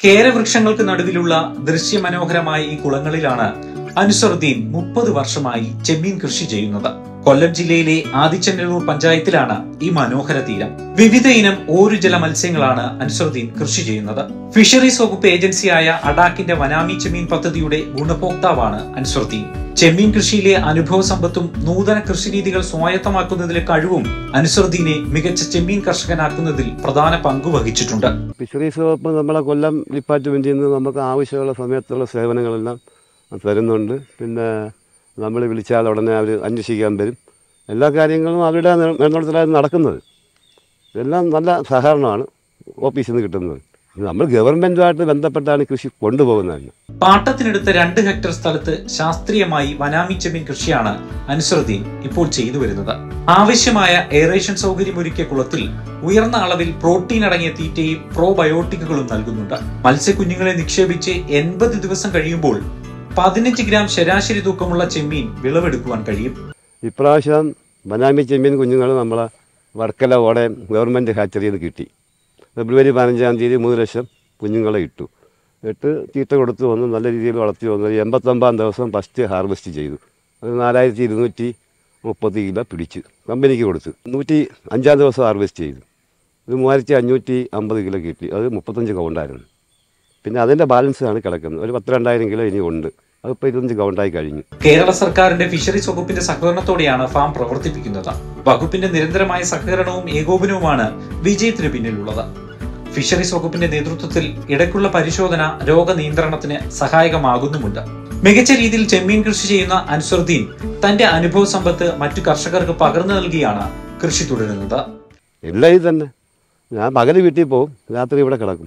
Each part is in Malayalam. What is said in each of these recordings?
കേരവൃക്ഷങ്ങൾക്ക് നടുവിലുള്ള ദൃശ്യമനോഹരമായ ഈ കുളങ്ങളിലാണ് അനുസറുദ്ദീൻ മുപ്പത് വർഷമായി ചെമ്മീൻ കൃഷി ചെയ്യുന്നത് കൊല്ലം ജില്ലയിലെ ആദിച്ചനല്ലൂർ പഞ്ചായത്തിലാണ് ഈ മനോഹര തീരം വിവിധ ഇനം ഓരുജല മത്സ്യങ്ങളാണ് അനുസറുദ്ദീൻ കൃഷി ചെയ്യുന്നത് ഫിഷറീസ് വകുപ്പ് ഏജൻസിയായ അഡാക്കിന്റെ വനാമി ചെമ്മീൻ പദ്ധതിയുടെ ഗുണഭോക്താവാണ് അനുസറുദ്ദീൻ ചെമ്മീൻ കൃഷിയിലെ അനുഭവ സമ്പത്തും നൂതന കൃഷിരീതികൾ സ്വായത്തമാക്കുന്നതിലെ കഴിവും അനുസറുദ്ദീനെ മികച്ച ചെമ്മീൻ കർഷകനാക്കുന്നതിൽ പ്രധാന പങ്ക് വഹിച്ചിട്ടുണ്ട് ഫിഷറീസ് വകുപ്പ് നമ്മളെ കൊല്ലം ഡിപ്പാർട്ട്മെൻറ്റിൽ നിന്ന് നമുക്ക് ആവശ്യമുള്ള സമയത്തുള്ള സേവനങ്ങളെല്ലാം തരുന്നുണ്ട് പിന്നെ നമ്മൾ വിളിച്ചാൽ ഉടനെ അവർ അന്വേഷിക്കാൻ വരും എല്ലാ കാര്യങ്ങളും അവരുടെ മേൽനോട്ടത്തിലാണ് നടക്കുന്നത് ഇതെല്ലാം നല്ല സഹകരണമാണ് ഓഫീസിൽ നിന്ന് കിട്ടുന്നത് ഇത് നമ്മൾ ഗവൺമെൻറ്റുമായിട്ട് ബന്ധപ്പെട്ടാണ് കൃഷി കൊണ്ടുപോകുന്നത് പാട്ടത്തിനെടുത്ത രണ്ട് ഹെക്ടർ സ്ഥലത്ത് ശാസ്ത്രീയമായി വനാമി ചെമ്മീൻ കൃഷിയാണ് അനുസറുദ്ദീൻ ഇപ്പോൾ ചെയ്തു വരുന്നത് ആവശ്യമായ എയറേഷൻ സൗകര്യം ഒരുക്കിയ കുളത്തിൽ ഉയർന്ന അളവിൽ പ്രോട്ടീൻ അടങ്ങിയ തീറ്റയും പ്രോബയോട്ടിക്കുകളും നൽകുന്നുണ്ട് മത്സ്യക്കുഞ്ഞുങ്ങളെ നിക്ഷേപിച്ച് എൺപത് ദിവസം കഴിയുമ്പോൾ പതിനഞ്ച് ഗ്രാം ശരാശരി തൂക്കമുള്ള ചെമ്മീൻ വിളവെടുക്കുവാൻ കഴിയും ഇപ്രാവശ്യം ബനാമി ചെമ്മീൻ കുഞ്ഞുങ്ങൾ നമ്മളെ വർക്കല ഓടയം ഗവൺമെൻറ് ഹാച്ചറിയിൽ നിന്ന് കിട്ടി ഫെബ്രുവരി പതിനഞ്ചാം തീയതി മൂന്ന് ലക്ഷം കുഞ്ഞുങ്ങളെ ഇട്ടു ഇട്ട് തീറ്റ കൊടുത്ത് വന്ന് നല്ല രീതിയിൽ വളർത്തി വന്നു ഒരു എൺപത്തൊമ്പതാം ദിവസം ഫസ്റ്റ് ഹാർവെസ്റ്റ് ചെയ്തു അത് നാലായിരത്തി ഇരുന്നൂറ്റി മുപ്പത് കിലോ പിടിച്ചു കമ്പനിക്ക് കൊടുത്തു നൂറ്റി അഞ്ചാം ദിവസം ഹാർവെസ്റ്റ് ചെയ്തു ഇത് മൂവായിരത്തി അഞ്ഞൂറ്റി അമ്പത് കിലോ കിട്ടി അത് മുപ്പത്തഞ്ച് കൗണ്ടായിരുന്നു പിന്നെ അതിൻ്റെ ബാലൻസാണ് കിടക്കുന്നത് ഒരു പത്ത് രണ്ടായിരം കിലോ ഇനി ഉണ്ട് അതിപ്പോൾ ഇരുപത്തഞ്ച് കൗണ്ടായി കഴിഞ്ഞു കേരള സർക്കാരിന്റെ ഫിഷറീസ് വകുപ്പിന്റെ സഹകരണത്തോടെയാണ് ഫാം പ്രവർത്തിപ്പിക്കുന്നത് വകുപ്പിന്റെ നിരന്തരമായ സഹകരണവും ഏകോപനവുമാണ് വിജയത്തിന് പിന്നിലുള്ളത് ഫിഷറീസ് വകുപ്പിന്റെ നേതൃത്വത്തിൽ ഇടയ്ക്കുള്ള പരിശോധന രോഗനിയന്ത്രണത്തിന് സഹായകമാകുന്നുമുണ്ട് മികച്ച രീതിയിൽ ചെമ്മീൻ കൃഷി ചെയ്യുന്ന അൻസുറുദ്ദീൻ തന്റെ അനുഭവ സമ്പത്ത് മറ്റു കർഷകർക്ക് പകർന്നു നൽകിയാണ് കൃഷി തുടരുന്നത് എല്ലാം ഇത് തന്നെ ഞാൻ പകല് വീട്ടിൽ പോകും രാത്രി ഇവിടെ കിടക്കും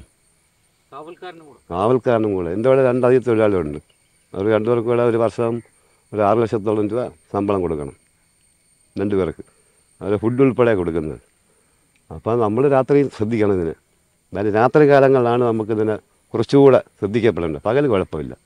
കാവൽക്കാരനും കൂടെ എൻ്റെ ഇവിടെ രണ്ട് അധിക തൊഴിലാളികളുണ്ട് അവർ രണ്ടുപേർക്ക് കൂടെ ഒരു വർഷം ഒരു ആറ് ലക്ഷത്തോളം രൂപ ശമ്പളം കൊടുക്കണം രണ്ട് പേർക്ക് അവർ ഫുഡ് ഉൾപ്പെടെ കൊടുക്കുന്നത് അപ്പോൾ നമ്മൾ രാത്രി ശ്രദ്ധിക്കണം ഇതിന് എന്നാലും രാത്രി കാലങ്ങളിലാണ് നമുക്കിതിനെ കുറച്ചുകൂടെ ശ്രദ്ധിക്കപ്പെടേണ്ടത് പകൽ കുഴപ്പമില്ല